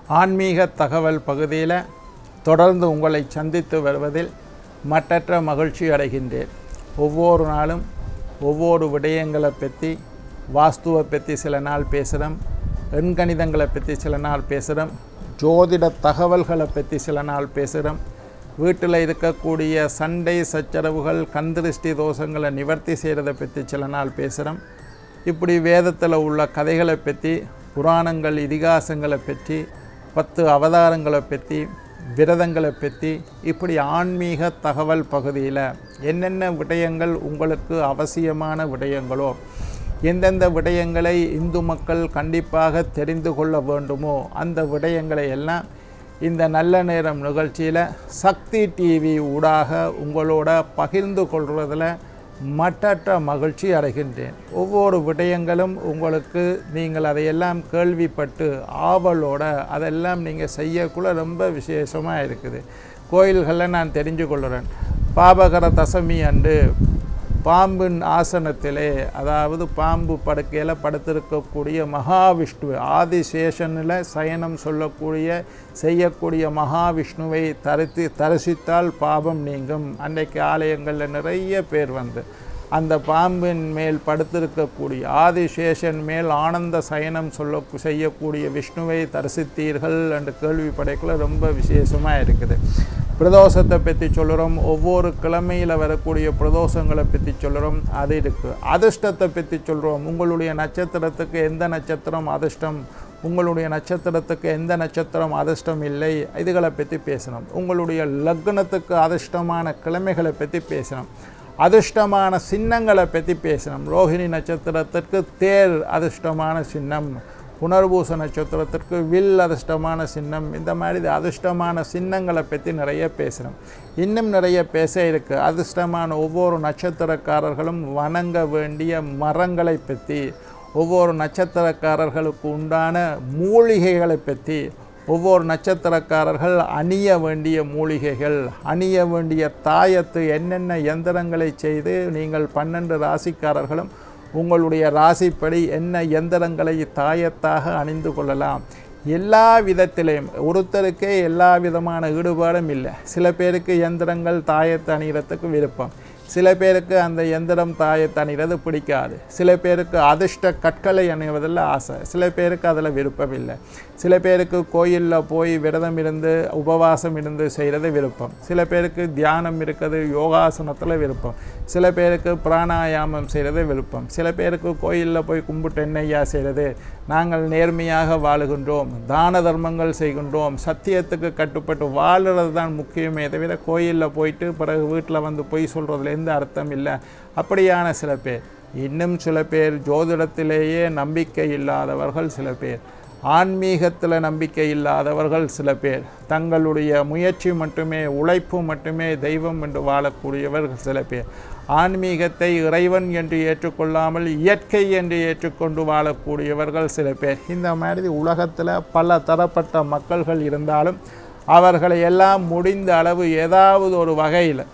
ஆன்மீக தகவல் பகுதியில் தொடர்ந்து உங்களை சந்தித்து வருவதில் மட்டற்ற மகிழ்ச்சி அடைகின்றேன் ஒவ்வொரு நாளும் ஒவ்வொரு விடயங்களை பற்றி வாஸ்துவை பற்றி சில நாள் பேசுகிறோம் எண்கணிதங்களை பற்றி சில நாள் பேசுகிறோம் ஜோதிட தகவல்களை பற்றி சில நாள் பேசுகிறோம் வீட்டில் இருக்கக்கூடிய சண்டை சச்சரவுகள் கந்திருஷ்டி தோஷங்களை நிவர்த்தி செய்கிறத பற்றி சில நாள் பேசுகிறோம் இப்படி வேதத்தில் உள்ள கதைகளை பற்றி புராணங்கள் இதிகாசங்களை பற்றி பத்து அவதாரங்களை பற்றி விரதங்களை பற்றி இப்படி ஆன்மீக தகவல் பகுதியில் என்னென்ன விடயங்கள் உங்களுக்கு அவசியமான விடயங்களோ எந்தெந்த விடயங்களை இந்து மக்கள் கண்டிப்பாக தெரிந்து கொள்ள வேண்டுமோ அந்த விடயங்களை எல்லாம் இந்த நல்ல நேரம் நிகழ்ச்சியில் சக்தி டிவி ஊடாக உங்களோட பகிர்ந்து கொள்வதில் மட்டற்ற மகிழ்ச்சி அடைகின்றேன் ஒவ்வொரு விடயங்களும் உங்களுக்கு நீங்கள் அதையெல்லாம் கேள்விப்பட்டு ஆவலோட அதெல்லாம் நீங்கள் செய்யக்குள்ள ரொம்ப விசேஷமாக இருக்குது கோயில்களில் நான் தெரிஞ்சு கொள்கிறேன் பாபகர தசமி அன்று பாம்பின் ஆசனத்திலே அதாவது பாம்பு படுக்கையில் படுத்திருக்கக்கூடிய மகாவிஷ்ணுவை ஆதிசேஷனில் சயனம் சொல்லக்கூடிய செய்யக்கூடிய மகாவிஷ்ணுவை தரித்து தரிசித்தால் பாபம் நீங்கும் அன்றைக்கு ஆலயங்களில் நிறைய பேர் வந்து அந்த பாம்பின் மேல் படுத்திருக்கக்கூடிய ஆதிசேஷன் மேல் ஆனந்த சயனம் சொல்ல செய்யக்கூடிய விஷ்ணுவை தரிசித்தீர்கள் என்று கேள்விப்படைக்குள்ள ரொம்ப விசேஷமாக இருக்குது பிரதோஷத்தை பற்றி சொல்கிறோம் ஒவ்வொரு கிழமையில் வரக்கூடிய பிரதோஷங்களை பற்றி சொல்கிறோம் அது இருக்குது அதிர்ஷ்டத்தை பற்றி சொல்கிறோம் உங்களுடைய நட்சத்திரத்துக்கு எந்த நட்சத்திரம் அதிர்ஷ்டம் உங்களுடைய நட்சத்திரத்துக்கு எந்த நட்சத்திரம் அதிர்ஷ்டம் இல்லை இதுகளை பற்றி பேசணும் உங்களுடைய லக்னத்துக்கு அதிர்ஷ்டமான கிழமைகளை பற்றி பேசணும் அதிர்ஷ்டமான சின்னங்களை பற்றி பேசணும் ரோஹிணி நட்சத்திரத்திற்கு தேர் அதிர்ஷ்டமான சின்னம் புனர்பூச நட்சத்திரத்திற்கு வில் அதிர்ஷ்டமான சின்னம் இந்த மாதிரி அதிர்ஷ்டமான சின்னங்களை பற்றி நிறைய பேசணும் இன்னும் நிறைய பேச இருக்குது அதிர்ஷ்டமான ஒவ்வொரு நட்சத்திரக்காரர்களும் வணங்க வேண்டிய மரங்களை பற்றி ஒவ்வொரு நட்சத்திரக்காரர்களுக்கு உண்டான மூலிகைகளை பற்றி ஒவ்வொரு நட்சத்திரக்காரர்கள் அணிய வேண்டிய மூலிகைகள் அணிய வேண்டிய தாயத்து என்னென்ன எந்திரங்களை செய்து நீங்கள் பன்னெண்டு ராசிக்காரர்களும் உங்களுடைய ராசிப்படி என்ன எந்திரங்களை தாயத்தாக அணிந்து கொள்ளலாம் எல்லா விதத்திலையும் ஒருத்தருக்கே எல்லா விதமான ஈடுபாடும் இல்லை சில பேருக்கு எந்திரங்கள் தாயத்தை அணிகிறதுக்கு விருப்பம் சில பேருக்கு அந்த எந்திரம் தாயத்தை அணிகிறது பிடிக்காது சில பேருக்கு அதிர்ஷ்ட கற்களை அணிவதில் ஆசை சில பேருக்கு அதில் விருப்பம் இல்லை சில பேருக்கு கோயிலில் போய் விரதம் இருந்து உபவாசம் இருந்து செய்கிறது விருப்பம் சில பேருக்கு தியானம் இருக்கிறது யோகாசனத்தில் விருப்பம் சில பேருக்கு பிராணாயாமம் செய்கிறது விருப்பம் சில பேருக்கு கோயிலில் போய் கும்பிட்டு என்னையா செய்கிறது நாங்கள் நேர்மையாக வாழுகின்றோம் தான தர்மங்கள் செய்கின்றோம் சத்தியத்துக்கு கட்டுப்பட்டு வாழுறது தான் முக்கியமே தவிர கோயிலில் போயிட்டு பிறகு வீட்டில் வந்து பொய் சொல்கிறதுல எந்த அர்த்தம் இல்லை அப்படியான சில பேர் இன்னும் சில பேர் ஜோதிடத்திலேயே நம்பிக்கை இல்லாதவர்கள் சில பேர் ஆன்மீகத்தில் நம்பிக்கை இல்லாதவர்கள் சில பேர் தங்களுடைய முயற்சி மட்டுமே உழைப்பு மட்டுமே தெய்வம் என்று வாழக்கூடியவர்கள் சில பேர் ஆன்மீகத்தை இறைவன் என்று ஏற்றுக்கொள்ளாமல் இயற்கை என்று ஏற்றுக்கொண்டு வாழக்கூடியவர்கள் சில பேர் இந்த மாதிரி உலகத்தில் பல தரப்பட்ட மக்கள்கள் இருந்தாலும் அவர்களை எல்லாம் முடிந்த அளவு ஏதாவது ஒரு வகையில்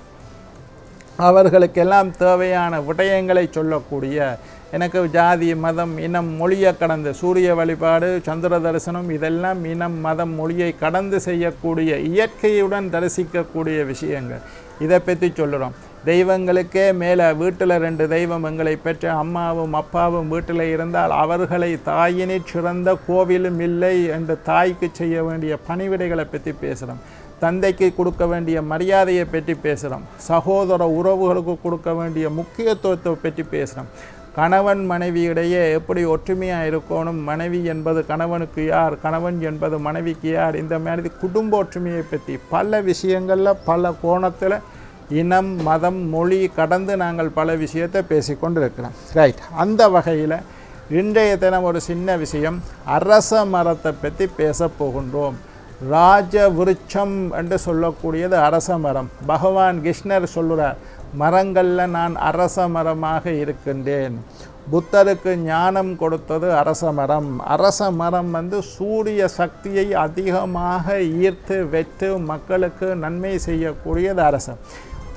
அவர்களுக்கெல்லாம் தேவையான விடயங்களை சொல்லக்கூடிய எனக்கு ஜாதி மதம் இனம் மொழியை கடந்து சூரிய வழிபாடு சந்திர தரிசனம் இதெல்லாம் இனம் மதம் மொழியை கடந்து செய்யக்கூடிய இயற்கையுடன் தரிசிக்கக்கூடிய விஷயங்கள் இதை பற்றி சொல்லுறோம் தெய்வங்களுக்கே மேலே வீட்டில் ரெண்டு தெய்வம் எங்களை பெற்ற அம்மாவும் அப்பாவும் வீட்டில் இருந்தால் அவர்களை தாயினை சிறந்த கோவிலும் இல்லை என்று தாய்க்கு செய்ய வேண்டிய பணிவிடைகளை பற்றி பேசுகிறோம் தந்தைக்கு கொடுக்க வேண்டிய மரியாதையை பற்றி பேசுகிறோம் சகோதர உறவுகளுக்கு கொடுக்க வேண்டிய முக்கியத்துவத்தை பற்றி பேசுகிறோம் கணவன் மனைவியிடையே எப்படி ஒற்றுமையாக இருக்கணும் மனைவி என்பது கணவனுக்கு யார் கணவன் என்பது மனைவிக்கு யார் இந்த மாதிரி குடும்ப ஒற்றுமையை பற்றி பல விஷயங்களில் பல கோணத்தில் இனம் மதம் மொழி கடந்து நாங்கள் பல விஷயத்தை பேசிக்கொண்டு இருக்கிறோம் ரைட் அந்த வகையில் இன்றைய தினம் ஒரு சின்ன விஷயம் அரச மரத்தை பற்றி பேச போகின்றோம் ராஜ விருட்சம் என்று சொல்லக்கூடியது அரச மரம் பகவான் கிருஷ்ணர் சொல்லுறார் மரங்களில் நான் அரச மரமாக இருக்கின்றேன் புத்தருக்கு ஞானம் கொடுத்தது அரச மரம் அரச மரம் வந்து சூரிய சக்தியை அதிகமாக ஈர்த்து வெற்று மக்களுக்கு நன்மை செய்யக்கூடியது அரசம்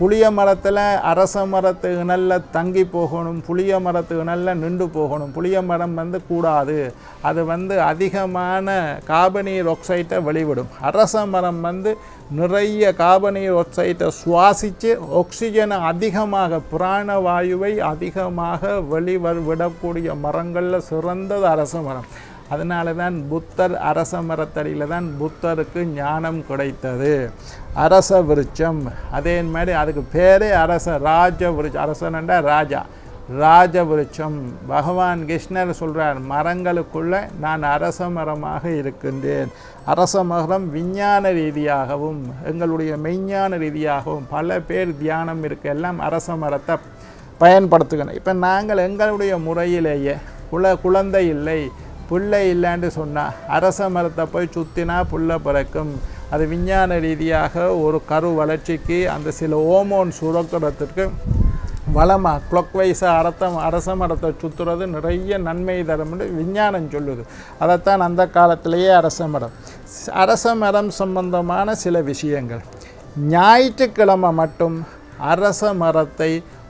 புளிய மரத்தில் அரச மரத்து இணலில் தங்கி போகணும் புளிய மரத்து இணலில் நின்று போகணும் புளிய மரம் வந்து கூடாது அது வந்து அதிகமான கார்பனீர் ஆக்சைட்டை வெளிவிடும் அரச மரம் வந்து நிறைய கார்பனீர் ஆக்சைட்டை சுவாசித்து ஆக்சிஜனை அதிகமாக பிராணவாயுவை அதிகமாக வெளிவர் விடக்கூடிய மரங்களில் சிறந்தது அரச மரம் அதனால தான் புத்தர் அரச மரத்தடியில் தான் புத்தருக்கு ஞானம் கிடைத்தது அரச விருட்சம் அதே மாதிரி அதுக்கு பேரே அரச ராஜ விருட்சம் அரசனண்டா ராஜா ராஜ விருட்சம் பகவான் கிருஷ்ணர் சொல்கிறார் மரங்களுக்குள்ள நான் அரச மரமாக இருக்கின்றேன் அரச மரம் விஞ்ஞான ரீதியாகவும் எங்களுடைய மெய்ஞான ரீதியாகவும் பல பேர் தியானம் இருக்க எல்லாம் அரச மரத்தை பயன்படுத்துக்கணும் இப்போ நாங்கள் எங்களுடைய முறையிலேயே குல குழந்தை இல்லை புள்ளை இல்லைன்னு சொன்னால் அரச மரத்தை போய் சுற்றினா புல்லை பிறக்கும் அது விஞ்ஞான ரீதியாக ஒரு கரு வளர்ச்சிக்கு அந்த சில ஓமோன் சுரக்கிறதுக்கு வளமாக கிளாக் வைஸாக அரத்தம் அரச மரத்தை சுற்றுறது நிறைய நன்மை தரும்னு விஞ்ஞானம் சொல்லுது அதைத்தான் அந்த காலத்திலேயே அரச மரம் அரச மரம் சம்பந்தமான சில விஷயங்கள் ஞாயிற்றுக்கிழமை மட்டும் அரச மரத்தை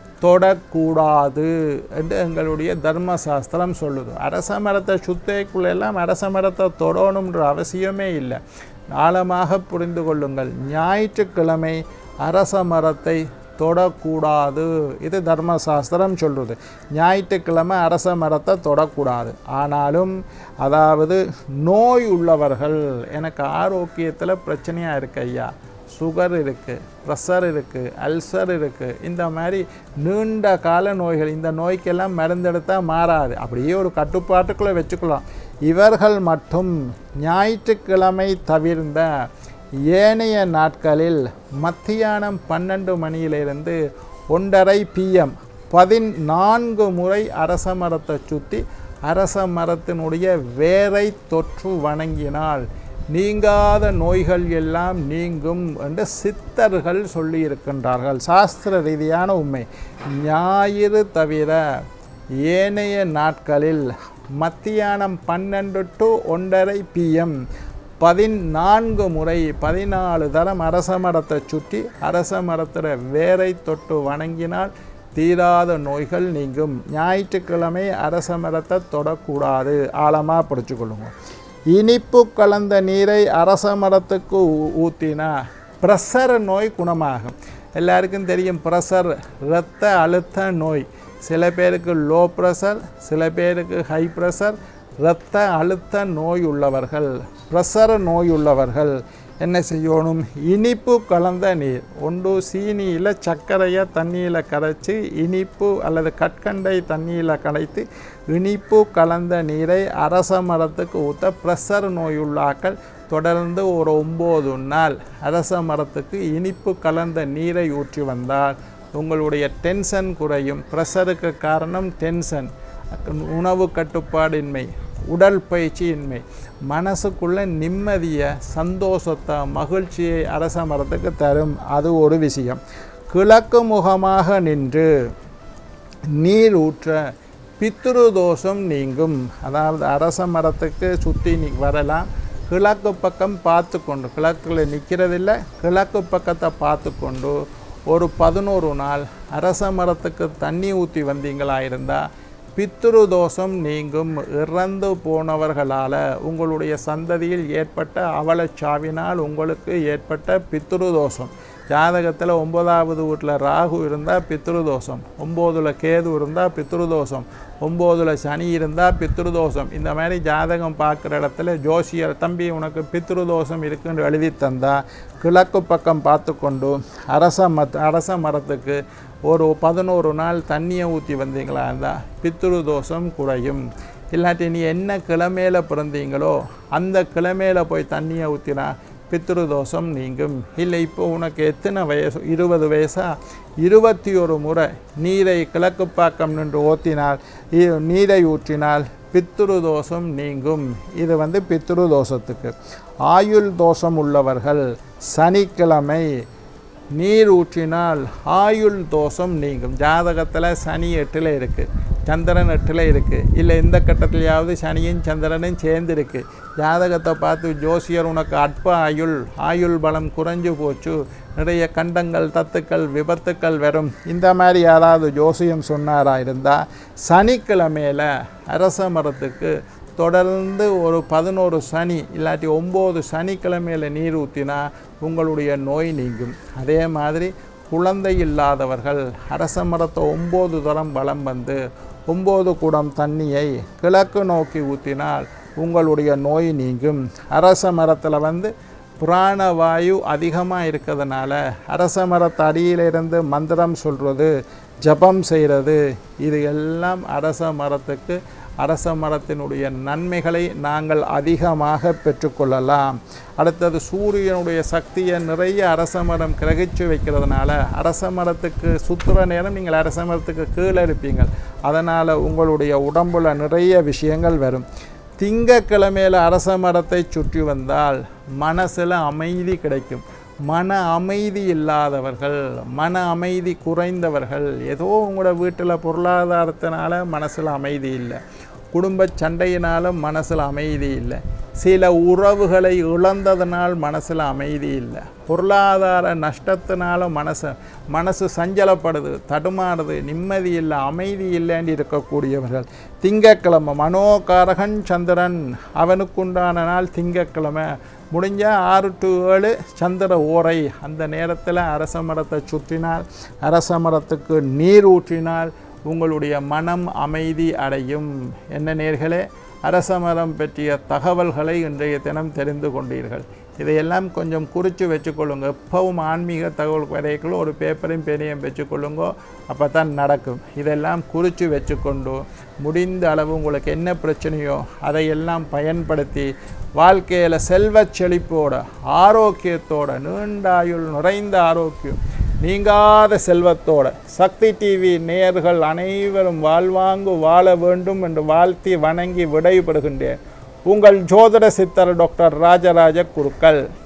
தொடக்கூடாது என்று எங்களுடைய தர்மசாஸ்திரம் சொல்லுது அரச மரத்தை சுத்தைக்குள்ளெல்லாம் அரச மரத்தை தொடணுன்ற அவசியமே இல்லை ஆழமாக புரிந்து கொள்ளுங்கள் ஞாயிற்றுக்கிழமை அரச மரத்தை தொடக்கூடாது இது தர்மசாஸ்திரம் சொல்லுது ஞாயிற்றுக்கிழமை அரச மரத்தை தொடக்கூடாது ஆனாலும் அதாவது நோய் உள்ளவர்கள் எனக்கு ஆரோக்கியத்தில் பிரச்சனையாக இருக்கு ஐயா சுகர் இருக்குது ப்ரெஷர் இருக்குது அல்சர் இருக்குது இந்த மாதிரி நீண்ட கால நோய்கள் இந்த நோய்க்கெல்லாம் மருந்தெடுத்தால் மாறாது அப்படியே ஒரு கட்டுப்பாட்டுக்குள்ளே வச்சுக்கலாம் இவர்கள் மட்டும் ஞாயிற்றுக்கிழமை தவிர்ந்த ஏனைய நாட்களில் மத்தியானம் பன்னெண்டு மணியிலிருந்து ஒன்றரை பிஎம் பதினான்கு முறை அரச மரத்தை சுற்றி அரச மரத்தினுடைய வேரை தொற்று வணங்கினால் நீங்காத நோய்கள் எல்லாம் நீங்கும் என்று சித்தர்கள் சொல்லியிருக்கின்றார்கள் சாஸ்திர ரீதியான உண்மை ஞாயிறு தவிர ஏனைய நாட்களில் மத்தியானம் பன்னெண்டு டு ஒன்றரை பிஎம் பதினான்கு முறை பதினாலு தரம் அரச மரத்தை சுற்றி அரச மரத்தில் வேரை தொட்டு வணங்கினால் தீராத நோய்கள் நீங்கும் ஞாயிற்றுக்கிழமை அரச மரத்தை தொடக்கூடாது ஆழமாக பிடிச்சிக்கொள்ளுங்க இனிப்பு கலந்த நீரை அரச மரத்துக்கு ஊ- ஊத்தினா ப்ரெஷர் நோய் குணமாகும் எல்லாருக்கும் தெரியும் ப்ரெஷர் இரத்த அழுத்த நோய் சில பேருக்கு லோ ப்ரெஷர் சில பேருக்கு ஹை ப்ரெஷர் இரத்த அழுத்த நோய் உள்ளவர்கள் ப்ரெஷர் நோய் உள்ளவர்கள் என்ன செய்யணும் இனிப்பு கலந்த நீர் ஒன்று சீனியில் சர்க்கரையை தண்ணியில் கரைச்சி இனிப்பு அல்லது கற்கண்டை தண்ணியில் கரைத்து இனிப்பு கலந்த நீரை அரச மரத்துக்கு ஊற்ற ப்ரெஷர் நோயுள்ளாக்கள் தொடர்ந்து ஒரு ஒம்பது நாள் அரச மரத்துக்கு இனிப்பு கலந்த நீரை ஊற்றி வந்தால் உங்களுடைய டென்ஷன் குறையும் ப்ரெஷருக்கு காரணம் டென்ஷன் உணவு கட்டுப்பாடின்மை உடல் பயிற்சியின்மை மனசுக்குள்ள நிம்மதியை சந்தோஷத்தை மகிழ்ச்சியை அரச மரத்துக்கு தரும் அது ஒரு விஷயம் கிழக்கு முகமாக நின்று நீர் ஊற்ற பித்ரு தோஷம் நீங்கும் அதாவது அரச மரத்துக்கு சுற்றி நீ வரலாம் கிழக்கு பக்கம் பார்த்து கொண்டு கிழக்கில் நிற்கிறதில்ல கிழக்கு பக்கத்தை பார்த்து கொண்டு ஒரு பதினோரு நாள் அரச மரத்துக்கு தண்ணி ஊற்றி வந்தீங்களா இருந்தால் பித்ரு தோஷம் நீங்கும் இறந்து போனவர்களால் உங்களுடைய சந்ததியில் ஏற்பட்ட அவலச்சாவினால் உங்களுக்கு ஏற்பட்ட பித்ரு தோஷம் ஜாதகத்தில் ஒன்பதாவது வீட்டில் ராகு இருந்தால் பித்ரு தோஷம் ஒம்போதில் கேது இருந்தால் பித்ரு தோஷம் ஒம்போதில் சனி இருந்தால் பித்ரு தோஷம் இந்த மாதிரி ஜாதகம் பார்க்குற இடத்துல ஜோசியர் தம்பி உனக்கு பித்ரு தோஷம் இருக்குன்னு எழுதி தந்தா கிழக்கு பக்கம் பார்த்து கொண்டு அரச மத் அரச மரத்துக்கு ஒரு பதினோரு நாள் தண்ணியை ஊற்றி வந்தீங்களா இருந்தால் பித்ரு தோஷம் குறையும் இல்லாட்டி நீ என்ன கிழமையில் பிறந்தீங்களோ அந்த கிழமையில் போய் தண்ணியை ஊற்றினா பித்ரு தோஷம் நீங்கும் இல்லை இப்போ உனக்கு எத்தனை வயசு இருபது வயசா இருபத்தி ஒரு முறை நீரை கிழக்கு பாக்கம் நின்று ஊற்றினால் இ- நீரை ஊற்றினால் பித்ரு தோஷம் நீங்கும் இது வந்து பித்ரு தோஷத்துக்கு ஆயுள் தோஷம் உள்ளவர்கள் சனிக்கிழமை நீர் ஊற்றினால் ஆயுள் தோஷம் நீங்கும் ஜாதகத்தில் சனி எட்டில் இருக்குது சந்திரன் எட்டில் இருக்குது இல்லை இந்த கட்டத்திலேயாவது சனியும் சந்திரனும் சேர்ந்துருக்கு ஜாதகத்தை பார்த்து ஜோசியர் உனக்கு அற்ப ஆயுள் ஆயுள் பலம் குறைஞ்சு போச்சு நிறைய கண்டங்கள் தத்துக்கள் விபத்துக்கள் வரும் இந்த மாதிரி யாராவது ஜோசியம் சொன்னாரா இருந்தால் சனிக்கிழமையில் அரச மரத்துக்கு தொடர்ந்து ஒரு பதினோரு சனி இல்லாட்டி ஒம்பது சனிக்கிழமையில் நீர் ஊற்றினா உங்களுடைய நோய் நீங்கும் அதே மாதிரி குழந்தை இல்லாதவர்கள் அரச மரத்தை ஒம்பது தரம் வலம் வந்து ஒம்பது குடம் தண்ணியை கிழக்கு நோக்கி ஊற்றினால் உங்களுடைய நோய் நீங்கும் அரச மரத்தில் வந்து பிராணவாயு அதிகமாக இருக்கிறதுனால அரச மரத்து அடியிலிருந்து மந்திரம் சொல்கிறது ஜபம் செய்கிறது இது எல்லாம் அரச மரத்துக்கு அரச மரத்தினுடைய நன்மைகளை நாங்கள் அதிகமாக பெற்றுக்கொள்ளலாம் அடுத்தது சூரியனுடைய சக்தியை நிறைய அரச மரம் கிரகிச்சு வைக்கிறதுனால அரச மரத்துக்கு சுற்றுற நேரம் நீங்கள் அரச மரத்துக்கு கீழே இருப்பீங்க அதனால் உங்களுடைய உடம்புல நிறைய விஷயங்கள் வரும் திங்கக்கிழமையில் அரச மரத்தை சுற்றி வந்தால் மனசில் அமைதி கிடைக்கும் மன அமைதி இல்லாதவர்கள் மன அமைதி குறைந்தவர்கள் ஏதோ உங்களோட வீட்டில் பொருளாதாரத்தினால மனசில் அமைதி இல்லை குடும்ப சண்டையினால மனசில் அமைதி இல்லை சில உறவுகளை இழந்ததனால் மனசில் அமைதி இல்லை பொருளாதார நஷ்டத்தினால மனசு மனசு சஞ்சலப்படுது தடுமாறுது நிம்மதி இல்லை அமைதி இல்லைன்னு இருக்கக்கூடியவர்கள் திங்கக்கிழமை மனோகாரகன் சந்திரன் அவனுக்குண்டான நாள் திங்கக்கிழமை முடிஞ்சால் ஆறு டு ஏழு சந்திர ஓரை அந்த நேரத்தில் அரச மரத்தை சுற்றினால் அரச மரத்துக்கு நீர் ஊற்றினால் உங்களுடைய மனம் அமைதி அடையும் என்ன நேர்களே அரச மரம் பற்றிய தகவல்களை இன்றைய தினம் தெரிந்து கொண்டீர்கள் இதையெல்லாம் கொஞ்சம் குறித்து வச்சுக்கொள்ளுங்க எப்பவும் ஆன்மீக தகவல் வரைக்கும் ஒரு பேப்பரையும் பெரியும் வச்சுக்கொள்ளுங்கோ அப்போ தான் நடக்கும் இதெல்லாம் குறித்து வச்சுக்கொண்டு முடிந்த அளவு உங்களுக்கு என்ன பிரச்சனையோ அதையெல்லாம் பயன்படுத்தி வாழ்க்கையில் செல்வச் செழிப்போட ஆரோக்கியத்தோட நீண்டாயுள் நிறைந்த ஆரோக்கியம் நீங்காத செல்வத்தோட சக்தி டிவி நேயர்கள் அனைவரும் வாழ்வாங்கு வாழ வேண்டும் என்று வாழ்த்தி வணங்கி விடைபெறுகின்றேன் உங்கள் ஜோதிட சித்தர் டாக்டர் ராஜராஜ குருக்கள்